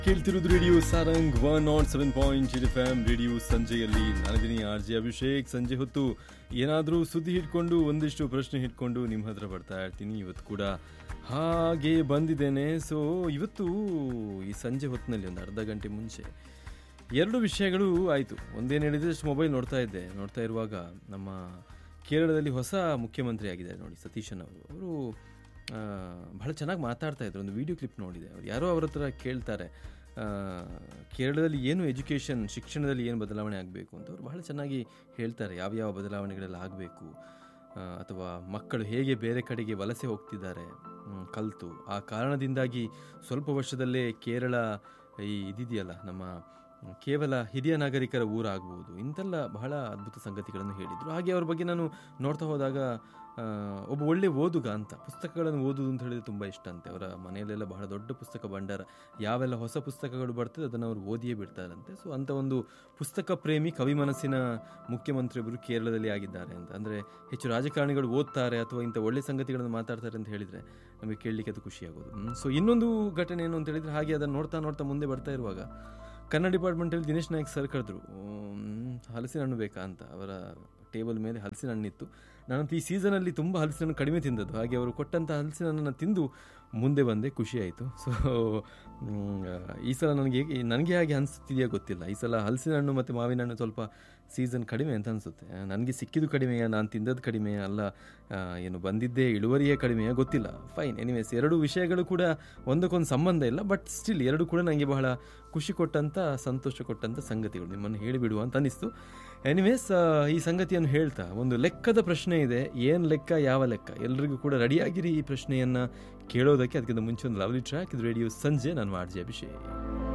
ಕೇಳ್ತಿರೋದು radio Sarang one nought seven point eight F M radio ಸಂಜೆಯಲ್ಲಿ ನಾನಿದ್ದೀನಿ ಆರ್ ಜೆ ಅಭಿಷೇಕ್ ಸಂಜೆ ಹೊತ್ತು ಏನಾದರೂ ಸುದ್ದಿ ಹಿಡ್ಕೊಂಡು ಒಂದಿಷ್ಟು ಪ್ರಶ್ನೆ ಹಿಡ್ಕೊಂಡು ನಿಮ್ಮ ಹತ್ರ ಬರ್ತಾ ಇರ್ತೀನಿ ಇವತ್ತು ಕೂಡ ಹಾಗೆ ಬಂದಿದ್ದೇನೆ ಸೊ ಇವತ್ತು ಈ ಸಂಜೆ ಹೊತ್ತಿನಲ್ಲಿ ಒಂದು ಅರ್ಧ ಗಂಟೆ ಮುಂಚೆ ಎರಡು ವಿಷಯಗಳು ಆಯಿತು ಒಂದೇನು ಹೇಳಿದ್ರೆ ಅಷ್ಟು ಮೊಬೈಲ್ ನೋಡ್ತಾ ಇದ್ದೆ ನೋಡ್ತಾ ಇರುವಾಗ ನಮ್ಮ ಕೇರಳದಲ್ಲಿ ಹೊಸ ಮುಖ್ಯಮಂತ್ರಿ ಆಗಿದ್ದಾರೆ ನೋಡಿ ಸತೀಶನ್ ಅವರು ಅವರು ಆ, ಬಹಳ ಚೆನ್ನಾಗಿ ಮಾತಾಡ್ತಾ ಇದ್ರು ಒಂದು ವಿಡಿಯೋ ಕ್ಲಿಪ್ ನೋಡಿದೆ ಅವ್ರು ಯಾರೋ ಅವ್ರ ಹತ್ರ ಕೇಳ್ತಾರೆ ಆ, ಕೇರಳದಲ್ಲಿ ಏನು ಎಜುಕೇಷನ್ ಶಿಕ್ಷಣದಲ್ಲಿ ಏನು ಬದಲಾವಣೆ ಆಗಬೇಕು ಅಂತ ಅವ್ರು ಬಹಳ ಚೆನ್ನಾಗಿ ಹೇಳ್ತಾರೆ ಯಾವ ಯಾವ ಬದಲಾವಣೆಗಳೆಲ್ಲ ಆಗಬೇಕು ಅಥವಾ ಮಕ್ಕಳು ಹೇಗೆ ಬೇರೆ ಕಡೆಗೆ ವಲಸೆ ಹೋಗ್ತಿದ್ದಾರೆ ಮ್, ಕಲ್ತು ಆ ಕಾರಣದಿಂದಾಗಿ ಸ್ವಲ್ಪ ವರ್ಷದಲ್ಲೇ ಕೇರಳ ಈ ಇದಿದೆಯಲ್ಲ ನಮ್ಮ ಕೇವಲ ಹಿರಿಯ ನಾಗರಿಕರ ಊರಾಗ್ಬೋದು ಇಂತೆಲ್ಲ ಬಹಳ ಅದ್ಭುತ ಸಂಗತಿಗಳನ್ನು ಹೇಳಿದರು ಹಾಗೆ ಅವ್ರ ಬಗ್ಗೆ ನಾನು ನೋಡ್ತಾ ಹೋದಾಗ ಆ, ಒಬ್ಬ ಒಳ್ಳೆ ಓದುಗ ಅಂತ ಪುಸ್ತಕಗಳನ್ನು ಓದುವುದು ಅಂತ ಹೇಳಿದ್ರೆ ತುಂಬ ಇಷ್ಟ ಅಂತೆ ಅವರ ಮನೆಯಲ್ಲೆಲ್ಲ ಬಹಳ ದೊಡ್ಡ ಪುಸ್ತಕ ಭಂಡಾರ ಯಾವೆಲ್ಲ ಹೊಸ ಪುಸ್ತಕಗಳು ಬರ್ತದೆ ಅದನ್ನು ಅವರು ಓದಿಯೇ ಬಿಡ್ತಾರಂತೆ ಸೊ ಅಂಥ ಒಂದು ಪುಸ್ತಕ ಪ್ರೇಮಿ ಕವಿ ಮನಸ್ಸಿನ ಮುಖ್ಯಮಂತ್ರಿಯೊಬ್ಬರು ಕೇರಳದಲ್ಲಿ ಆಗಿದ್ದಾರೆ ಅಂತ ಅಂದರೆ ಹೆಚ್ಚು ರಾಜಕಾರಣಿಗಳು ಓದ್ತಾರೆ ಅಥವಾ ಇಂಥ ಒಳ್ಳೆ ಸಂಗತಿಗಳನ್ನು ಮಾತಾಡ್ತಾರೆ ಅಂತ ಹೇಳಿದರೆ ನಮಗೆ ಕೇಳಲಿಕ್ಕೆ ಅದು ಖುಷಿಯಾಗೋದು ಸೊ ಇನ್ನೊಂದು ಘಟನೆ ಏನು ಅಂತ ಹೇಳಿದರೆ ಹಾಗೆ ಅದನ್ನು ನೋಡ್ತಾ ನೋಡ್ತಾ ಮುಂದೆ ಬರ್ತಾ ಇರುವಾಗ ಕನ್ನಡ ಡಿಪಾರ್ಟ್ಮೆಂಟಲ್ಲಿ ದಿನೇಶ್ ನಾಯಕ್ ಸರ್ ಕರೆದ್ರು ಮ್, ಹಲಸಿನ ಹಣ್ಣು ಬೇಕಾ ಅಂತ ಅವರ ಟೇಬಲ್ ಮೇಲೆ ಹಲಸಿನ ಹಣ್ಣಿತ್ತು ನಾನಂತೂ ಈ ಸೀಸನಲ್ಲಿ ತುಂಬ ಹಲಸಿನ ಹಣ್ಣು ಕಡಿಮೆ ತಿಂದದ್ದು ಹಾಗೆ ಅವರು ಕೊಟ್ಟಂಥ ಹಲಸಿನ ಹಣ್ಣನ್ನು ತಿಂದು ಮುಂದೆ ಬಂದೆ ಖುಷಿ ಆಯಿತು ಸೊ ಈ ಸಲ ನನಗೆ ಹೇಗೆ ನನಗೆ ಹಾಗೆ ಅನಿಸ್ತಿದೆಯಾ ಗೊತ್ತಿಲ್ಲ ಈ ಸಲ ಹಲಸಿನ ಹಣ್ಣು ಮತ್ತು ಮಾವಿನ ಹಣ್ಣು ಸ್ವಲ್ಪ ಸೀಸನ್ ಕಡಿಮೆ ಅಂತ ಅನಿಸುತ್ತೆ ನನಗೆ ಸಿಕ್ಕಿದ್ದು ಕಡಿಮೆಯಾ ನಾನು ತಿಂದದ್ದು ಕಡಿಮೆ ಅಲ್ಲ ಆ, ಏನು ಬಂದಿದ್ದೇ ಇಳುವರಿಯೇ ಕಡಿಮೆಯಾ ಗೊತ್ತಿಲ್ಲ ಫೈನ್ ಎನಿವೇಸ್ ಎರಡು ವಿಷಯಗಳು ಕೂಡ ಒಂದಕ್ಕೊಂದು ಸಂಬಂಧ ಇಲ್ಲ ಬಟ್ ಸ್ಟಿಲ್ ಎರಡು ಕೂಡ ನನಗೆ ಬಹಳ ಖುಷಿ ಕೊಟ್ಟಂಥ ಸಂತೋಷ ಕೊಟ್ಟಂಥ ಸಂಗತಿಗಳು ನಿಮ್ಮನ್ನು ಹೇಳಿಬಿಡುವ ಅಂತ ಅನಿಸ್ತು ಎನಿವೇಸ್ ಈ ಸಂಗತಿಯನ್ನು ಹೇಳ್ತಾ ಒಂದು ಲೆಕ್ಕದ ಪ್ರಶ್ನೆ ಇದೆ ಏನು ಲೆಕ್ಕ ಯಾವ ಲೆಕ್ಕ ಎಲ್ರಿಗೂ ಕೂಡ ರೆಡಿಯಾಗಿರಿ ಈ ಪ್ರಶ್ನೆಯನ್ನು ಕೇಳೋದಕ್ಕೆ ಅದಕ್ಕಿಂತ ಮುಂಚೆ ಒಂದು ಲವ್ಲಿ ಟ್ರ್ಯಾಕ್ ಇದು ರೇಡಿಯೋ ಸಂಜೆ ನಾನು ಮಾಡ್ಜೆ ಅಭಿಷೇಕ್